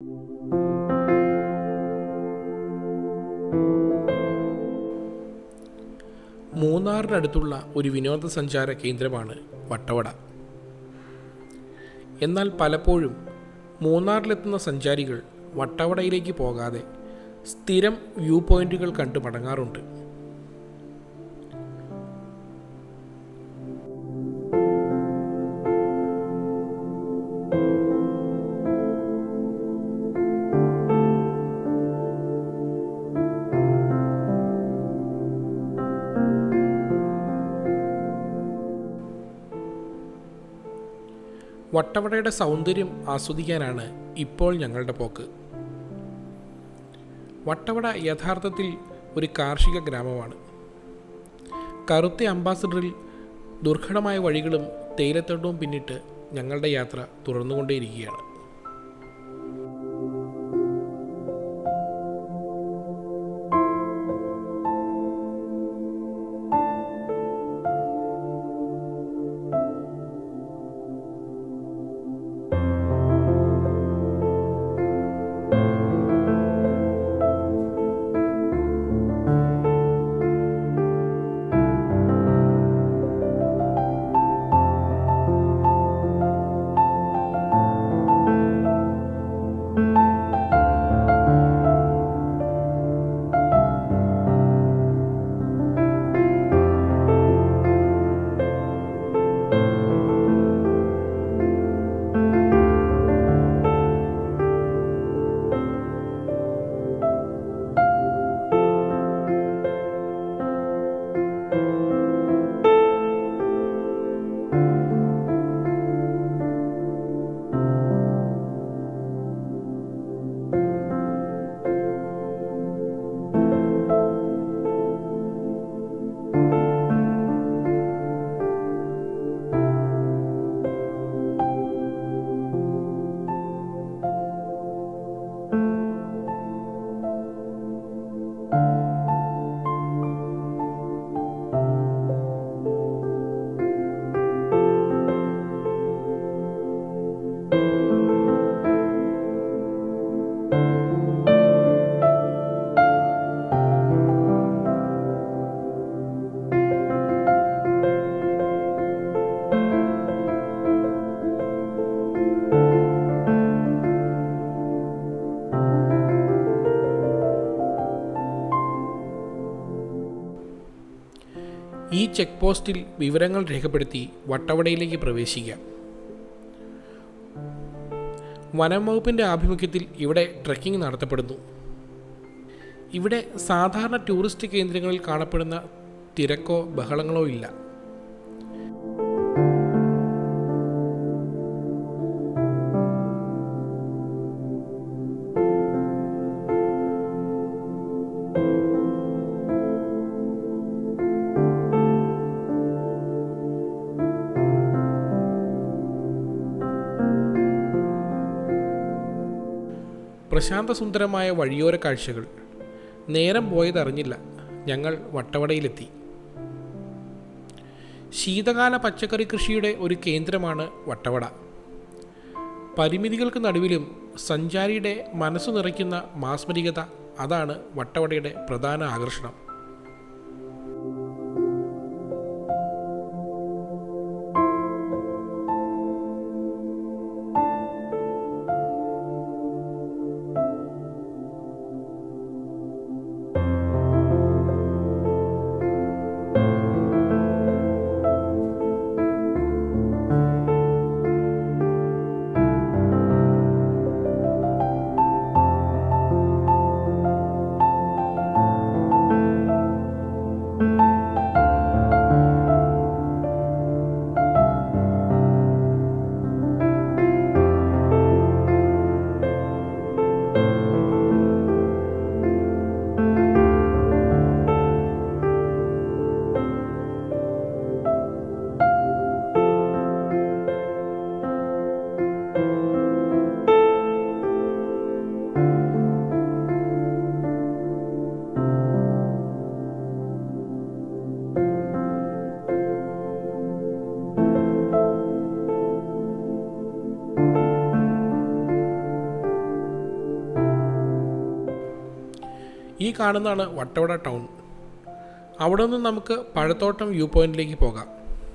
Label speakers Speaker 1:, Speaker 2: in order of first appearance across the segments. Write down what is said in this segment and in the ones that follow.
Speaker 1: മൂന്നാറിനടുത്തുള്ള ഒരു വിനോദസഞ്ചാര കേന്ദ്രമാണ് വട്ടവട എന്നാൽ പലപ്പോഴും മൂന്നാറിലെത്തുന്ന സഞ്ചാരികൾ വട്ടവടയിലേക്ക് പോകാതെ സ്ഥിരം വ്യൂ പോയിന്റുകൾ കണ്ടു മടങ്ങാറുണ്ട് വട്ടവടയുടെ സൗന്ദര്യം ആസ്വദിക്കാനാണ് ഇപ്പോൾ ഞങ്ങളുടെ പോക്ക് വട്ടവട യഥാർത്ഥത്തിൽ ഒരു കാർഷിക ഗ്രാമമാണ് കറുത്ത അംബാസഡറിൽ ദുർഘടമായ വഴികളും തേയിലത്തോട്ടവും പിന്നിട്ട് ഞങ്ങളുടെ യാത്ര തുടർന്നുകൊണ്ടേയിരിക്കുകയാണ് ഈ ചെക്ക് പോസ്റ്റിൽ വിവരങ്ങൾ രേഖപ്പെടുത്തി വട്ടവടയിലേക്ക് പ്രവേശിക്കാം വനം വകുപ്പിൻ്റെ ആഭിമുഖ്യത്തിൽ ഇവിടെ ട്രെക്കിംഗ് നടത്തപ്പെടുന്നു ഇവിടെ സാധാരണ ടൂറിസ്റ്റ് കേന്ദ്രങ്ങളിൽ കാണപ്പെടുന്ന തിരക്കോ ബഹളങ്ങളോ ഇല്ല പ്രശാന്തസുന്ദരമായ വഴിയോര കാഴ്ചകൾ നേരം പോയതറിഞ്ഞില്ല ഞങ്ങൾ വട്ടവടയിലെത്തി ശീതകാല പച്ചക്കറി കൃഷിയുടെ ഒരു കേന്ദ്രമാണ് വട്ടവട പരിമിതികൾക്ക് നടുവിലും സഞ്ചാരിയുടെ മനസ്സു നിറയ്ക്കുന്ന മാസ്മരികത അതാണ് വട്ടവടയുടെ പ്രധാന ആകർഷണം ഈ കാണുന്നതാണ് വട്ടവട ടൗൺ അവിടെ നിന്ന് നമുക്ക് പഴത്തോട്ടം വ്യൂ പോയിന്റിലേക്ക് പോകാം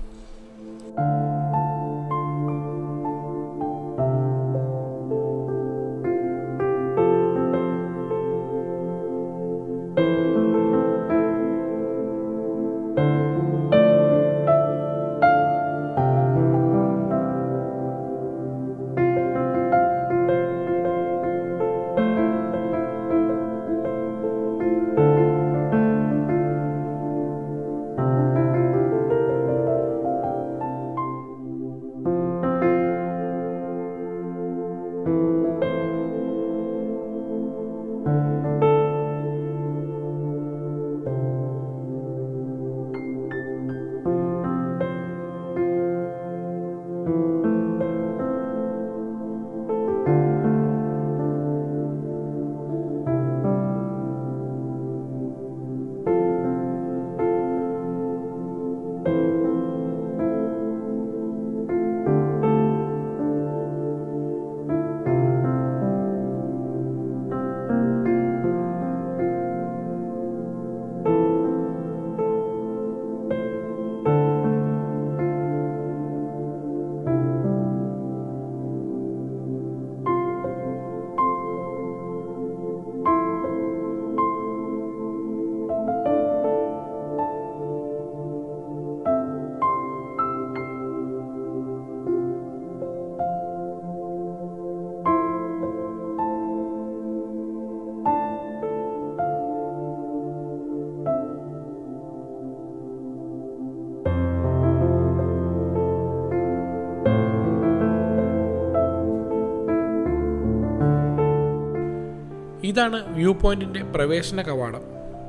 Speaker 1: ഇതാണ് വ്യൂ പോയിന്റിന്റെ പ്രവേശന കവാടം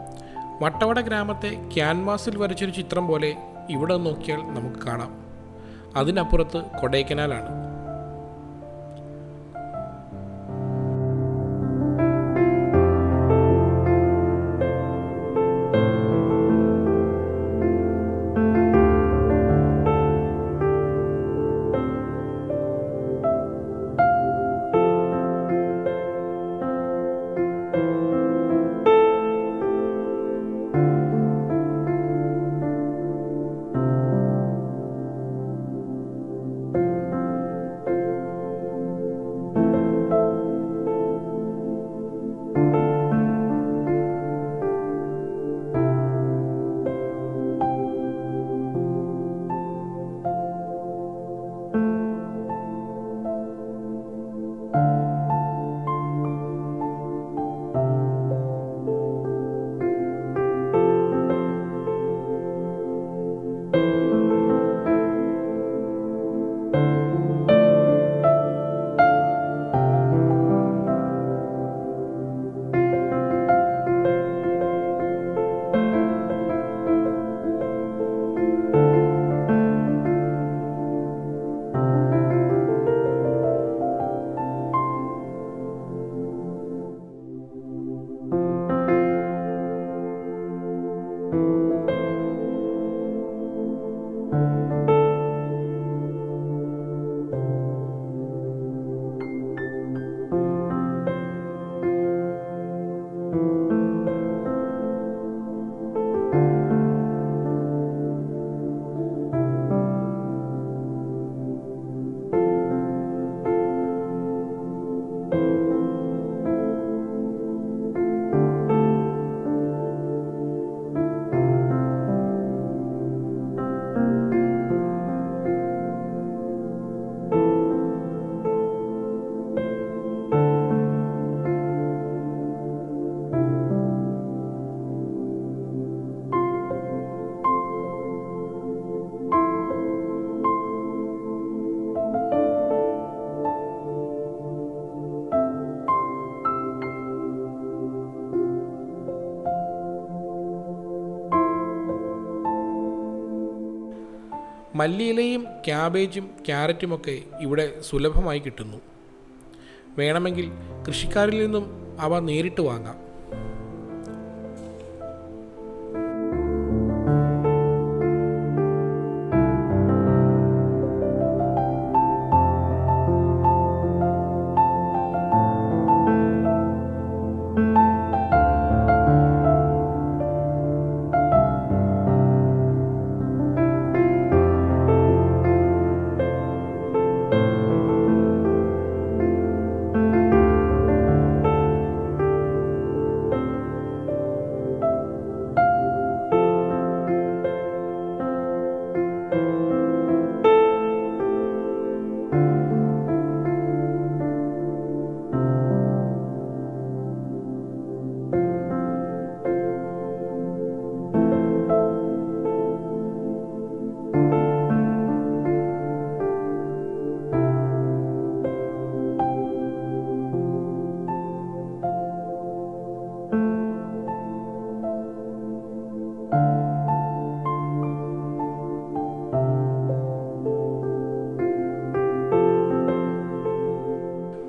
Speaker 1: വട്ടവട ഗ്രാമത്തെ ക്യാൻവാസിൽ വരച്ചൊരു ചിത്രം പോലെ ഇവിടെ നോക്കിയാൽ നമുക്ക് കാണാം അതിനപ്പുറത്ത് കൊടൈക്കനാലാണ് മല്ലിയിലയും ക്യാബേജും ക്യാരറ്റുമൊക്കെ ഇവിടെ സുലഭമായി കിട്ടുന്നു വേണമെങ്കിൽ കൃഷിക്കാരിൽ നിന്നും അവ നേരിട്ട് വാങ്ങാം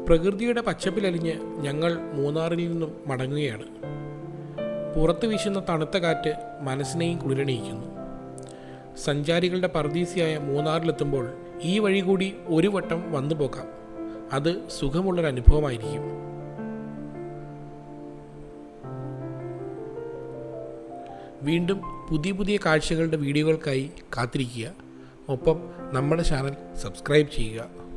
Speaker 1: പ്രകൃതിയുടെ പച്ചപ്പിലലിഞ്ഞ് ഞങ്ങൾ മൂന്നാറിൽ നിന്നും മടങ്ങുകയാണ് പുറത്ത് വീശുന്ന തണുത്ത കാറ്റ് മനസ്സിനെയും കുളിരണിയിക്കുന്നു സഞ്ചാരികളുടെ പർദീസിയായ മൂന്നാറിലെത്തുമ്പോൾ ഈ വഴി കൂടി ഒരു വട്ടം വന്നു പോക്കാം അത് സുഖമുള്ളൊരു അനുഭവമായിരിക്കും വീണ്ടും പുതിയ പുതിയ കാഴ്ചകളുടെ വീഡിയോകൾക്കായി കാത്തിരിക്കുക ഒപ്പം നമ്മുടെ ചാനൽ സബ്സ്ക്രൈബ് ചെയ്യുക